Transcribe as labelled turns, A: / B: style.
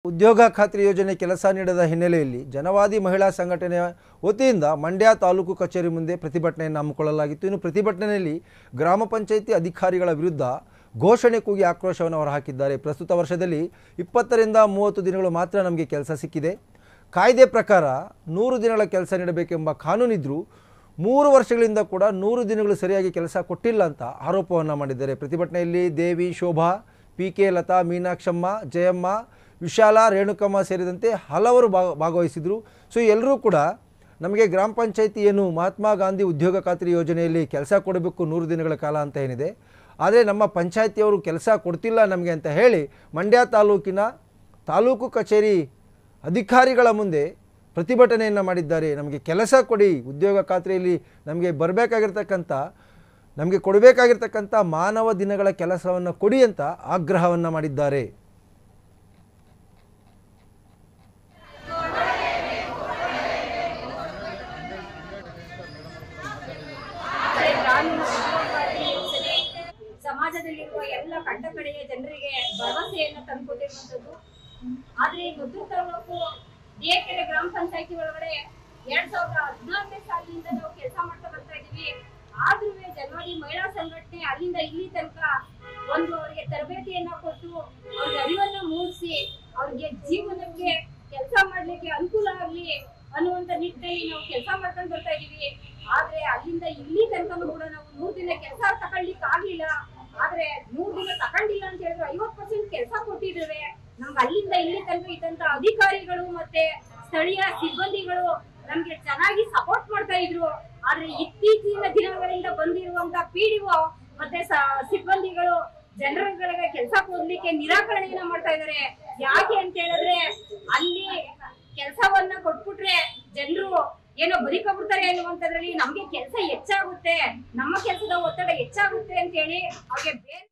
A: ಉದ್ಯೋಗ ಖಾತ್ರಿ ಯೋಜನೆ ಕೆಲಸ ನೀಡದ ಹಿನ್ನೆಲೆಯಲ್ಲಿ ಜನವಾದಿ ಮಹಿಳಾ ಸಂಘಟನೆಯ ವತಿಯಿಂದ ಮಂಡ್ಯ ತಾಲೂಕು ಕಚೇರಿ ಮುಂದೆ ಪ್ರತಿಭಟನೆಯನ್ನು ಹಮ್ಮಿಕೊಳ್ಳಲಾಗಿತ್ತು ಇನ್ನು ಪ್ರತಿಭಟನೆಯಲ್ಲಿ ಗ್ರಾಮ ಪಂಚಾಯಿತಿ ಅಧಿಕಾರಿಗಳ ವಿರುದ್ಧ ಘೋಷಣೆ ಕೂಗಿ ಆಕ್ರೋಶವನ್ನು ಹೊರಹಾಕಿದ್ದಾರೆ ಪ್ರಸ್ತುತ ವರ್ಷದಲ್ಲಿ ಇಪ್ಪತ್ತರಿಂದ ಮೂವತ್ತು ದಿನಗಳು ಮಾತ್ರ ನಮಗೆ ಕೆಲಸ ಸಿಕ್ಕಿದೆ ಕಾಯ್ದೆ ಪ್ರಕಾರ ನೂರು ದಿನಗಳ ಕೆಲಸ ನೀಡಬೇಕೆಂಬ ಕಾನೂನಿದ್ರೂ ಮೂರು ವರ್ಷಗಳಿಂದ ಕೂಡ ನೂರು ದಿನಗಳು ಸರಿಯಾಗಿ ಕೆಲಸ ಕೊಟ್ಟಿಲ್ಲ ಅಂತ ಆರೋಪವನ್ನು ಮಾಡಿದ್ದಾರೆ ಪ್ರತಿಭಟನೆಯಲ್ಲಿ ದೇವಿ ಶೋಭಾ ಪಿ ಕೆ ಲತಾ ಮೀನಾಕ್ಷಮ್ಮ ಜಯಮ್ಮ ವಿಶಾಲ ರೇಣುಕಮ್ಮ ಸೇರಿದಂತೆ ಹಲವರು ಭಾಗ ಭಾಗವಹಿಸಿದರು ಸೊ ಎಲ್ಲರೂ ಕೂಡ ನಮಗೆ ಗ್ರಾಮ ಪಂಚಾಯಿತಿ ಏನು ಮಹಾತ್ಮ ಗಾಂಧಿ ಉದ್ಯೋಗ ಖಾತ್ರಿ ಯೋಜನೆಯಲ್ಲಿ ಕೆಲಸ ಕೊಡಬೇಕು ನೂರು ದಿನಗಳ ಕಾಲ ಅಂತ ಏನಿದೆ ಆದರೆ ನಮ್ಮ ಪಂಚಾಯಿತಿಯವರು ಕೆಲಸ ಕೊಡ್ತಿಲ್ಲ ನಮಗೆ ಅಂತ ಹೇಳಿ ಮಂಡ್ಯ ತಾಲೂಕಿನ ತಾಲೂಕು ಕಚೇರಿ ಅಧಿಕಾರಿಗಳ ಮುಂದೆ ಪ್ರತಿಭಟನೆಯನ್ನು ಮಾಡಿದ್ದಾರೆ ನಮಗೆ ಕೆಲಸ ಕೊಡಿ ಉದ್ಯೋಗ ಖಾತ್ರಿಯಲ್ಲಿ ನಮಗೆ ಬರಬೇಕಾಗಿರ್ತಕ್ಕಂಥ ನಮಗೆ ಕೊಡಬೇಕಾಗಿರ್ತಕ್ಕಂಥ ಮಾನವ ದಿನಗಳ ಕೆಲಸವನ್ನು ಕೊಡಿ ಅಂತ ಆಗ್ರಹವನ್ನು ಮಾಡಿದ್ದಾರೆ
B: ಆದ್ರೆ ಗ್ರಾಮೀಣ ಉದ್ಯೋಗಾದಿ ಯೋಜನೆ ಸಮಾಜದಲ್ಲಿರುವ ಎಲ್ಲ ಕಂಡ ಕಡೆಯ ಜನರಿಗೆ ಭರವಸೆಯನ್ನ ತಂದುಕೊಟ್ಟಿರುವಂತದ್ದು ಆದ್ರೆ ಈ ಮದ್ದೂರು ತಾಲೂಕು ದೇಕೆರೆ ಗ್ರಾಮ ಪಂಚಾಯತಿ ಒಳಗಡೆ ಎರಡ್ ಸಾವಿರದ ಹದಿನಾರನೇ ಸಾಲಿನಿಂದ ನಾವು ಕೆಲಸ ಮಾಡ್ತಾ ಬರ್ತಾ ಇದೀವಿ ಆದ್ರೂ ಜನವಾದಿ ಮಹಿಳಾ ಸಂಘಟನೆ ಅಲ್ಲಿಂದ ಇಲ್ಲಿ ತನಕ ಒಂದು ಅವರಿಗೆ ತರಬೇತಿಯನ್ನ ಕೊಟ್ಟು ಅವ್ರಿಗೆ ಅರಿವನ್ನ ಮೂಡಿಸಿ ಅವ್ರಿಗೆ ಜೀವನಕ್ಕೆ ಕೆಲಸ ಮಾಡ್ಲಿಕ್ಕೆ ಅನುಕೂಲ ಆಗ್ಲಿ ಅನ್ನುವಂತ ನಿಟ್ಟಿನಲ್ಲಿ ನಾವು ಕೆಲಸ ಮಾಡ್ಕೊಂಡು ಬರ್ತಾ ಇದೀವಿ ಆದ್ರೆ ಅಲ್ಲಿಂದ ಇಲ್ಲಿ ತನಕನೂ ಕೂಡ ನಾವು ನೂರ್ ದಿನ ಕೆಲಸ ತಗೊಳ್ಲಿಕ್ಕೆ ಆಗ್ಲಿಲ್ಲ ಆದ್ರೆ ನೂರ್ ದಿನ ತಗೊಂಡಿಲ್ಲ ಅಂತ ಹೇಳಿದ್ರೆ ಐವತ್ ಪರ್ಸೆಂಟ್ ಕೆಲಸ ಕೊಟ್ಟಿದ್ದೇವೆ ನಮ್ಗೆ ಅಲ್ಲಿಂದ ಇಲ್ಲಿ ತನಕ ಇದ್ದಂತ ಅಧಿಕಾರಿಗಳು ಮತ್ತೆ ಸ್ಥಳೀಯ ಸಿಬ್ಬಂದಿಗಳು ನಮ್ಗೆ ಚೆನ್ನಾಗಿ ಸಪೋರ್ಟ್ ಮಾಡ್ತಾ ಇದ್ರು ಆದ್ರೆ ಇತ್ತೀಚಿನ ದಿನಗಳಿಂದ ಬಂದಿರುವಂತ ಪಿಡಿಒ ಮತ್ತೆ ಸ- ಸಿಬ್ಬಂದಿಗಳು ಜನರುಗಳಿಗೆ ಕೆಲಸ ಕೊಡ್ಲಿಕ್ಕೆ ನಿರಾಕರಣೆಯನ್ನ ಮಾಡ್ತಾ ಇದಾರೆ ಯಾಕೆ ಅಂತ ಹೇಳಿದ್ರೆ ಅಲ್ಲಿ ಕೆಲಸವನ್ನ ಕೊಟ್ಬಿಟ್ರೆ ಜನರು ಏನೋ ಬದುಕೊಬಿಡ್ತಾರೆ ಅನ್ನುವಂಥದ್ರಲ್ಲಿ ನಮ್ಗೆ ಕೆಲಸ ಹೆಚ್ಚಾಗುತ್ತೆ ನಮ್ಮ ಕೆಲಸದ ಒತ್ತಡ ಹೆಚ್ಚಾಗುತ್ತೆ ಅಂತ ಹೇಳಿ ಅವ್ರಿಗೆ ಬೇರೆ